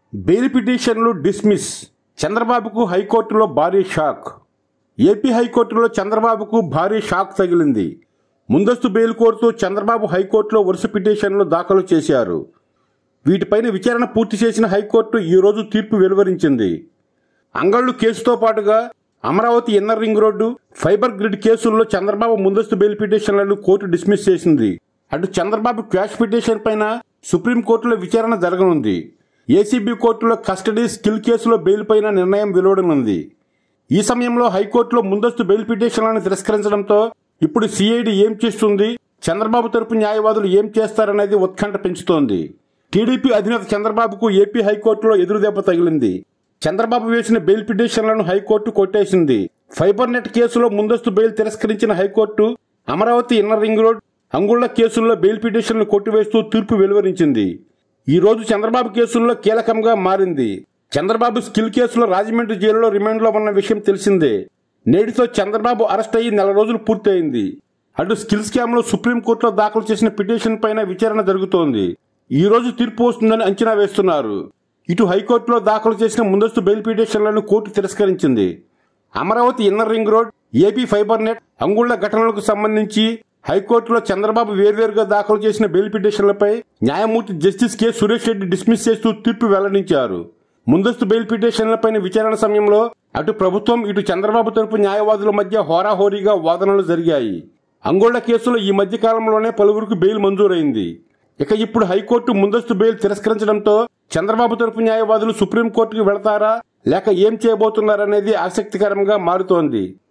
bail పిటిషన్లు dismiss చంద్రబాబుకు హైకోర్టులో భారీ షాక్ ఏపీ హైకోర్టులో చంద్రబాబుకు భారీ షాక్ తగిలింది ముందస్తు బెయిల్ కోరుతూ చంద్రబాబు హైకోర్టులో వరుస పిటిషన్లు దాఖలు చేశారు వీటిపైన విచారణ పూర్తి చేసిన హైకోర్టు ఈ రోజు తీర్పు వెలువరించింది అంగళ్ళు కేసుతో పాటుగా Amaravati inner ring road fibre grid కేసుల్లో చంద్రబాబు ముందస్తు బెయిల్ పిటిషన్లను కోర్టు డిస్మిస్ చేసింది అటు చంద్రబాబు క్వాష్ పిటిషన్ పైన సుప్రీంకోర్టులో విచారణ జరగనుంది ఏసీబీ కోర్టులో కస్టడీ స్కిల్ కేసులో బెయిల్ పైన నిర్ణయం వెలువడనుంది ఈ సమయంలో హైకోర్టులో ముందస్తు బెయిల్ పిటిషన్లను తిరస్కరించడంతో ఇప్పుడు సిఐడి ఏం చేస్తుంది చంద్రబాబు తరపు న్యాయవాదులు ఏం చేస్తారనేది ఉత్కంఠ పెంచుతోంది టీడీపీ అధినేత చంద్రబాబుకు ఏపీ హైకోర్టులో ఎదురుదెబ్బ తగిలింది చంద్రబాబు వేసిన బెయిల్ పిటిషన్లను హైకోర్టు కొట్టేసింది ఫైబర్ నెట్ కేసులో ముందస్తు బెయిల్ తిరస్కరించిన high court Amaravati inner ring road అంగుళ్ల కేసుల్లో బెయిల్ పిటిషన్లు కొట్టివేస్తూ తీర్పు వెలువరించింది ఈ రోజు చంద్రబాబు కేసుల్లో కీలకంగా మారింది చంద్రబాబు స్కిల్ కేసులో రాజమండ్రి జైలులో రిమాండ్లో ఉన్న విషయం తెలిసిందే నేటితో చంద్రబాబు అరెస్ట్ అయ్యి నెల రోజులు పూర్తయింది అటు స్కిల్ స్కామ్ లో సుప్రీంకోర్టులో దాఖలు చేసిన పిటిషన్ పైన విచారణ జరుగుతోంది ఈ రోజు తీర్పు వస్తుందని అంచనా వేస్తున్నారు ఇటు హైకోర్టులో దాఖలు చేసిన ముందస్తు బెయిల్ పిటిషన్లను కోర్టు తిరస్కరించింది Amaravati inner ring road AP fibre net అంగుళ్ల ఘటనలకు సంబంధించి హైకోర్టులో చంద్రబాబు వేర్వేరుగా దాఖలు చేసిన బెయిల్ పిటిషన్లపై న్యాయమూర్తి justice K Suresh Reddy dismiss చేస్తూ తీర్పు వెల్లడించారు ముందస్తు బెయిల్ పిటిషన్లపైన విచారణ సమయంలో అటు ప్రభుత్వం ఇటు చంద్రబాబు తరపు న్యాయవాదుల మధ్య హోరాహోరీగా వాదనలు జరిగాయి అంగోళ్ల కేసులో ఈ మధ్య కాలంలోనే పలువురికి బెయిల్ మంజూరైంది ఇక ఇప్పుడు హైకోర్టు ముందస్తు బెయిల్ తిరస్కరించడంతో చంద్రబాబు తరపు న్యాయవాదులు సుప్రీంకోర్టుకు వెళతారా లేక ఏం చేయబోతున్నారనేది ఆసక్తికరంగా మారుతోంది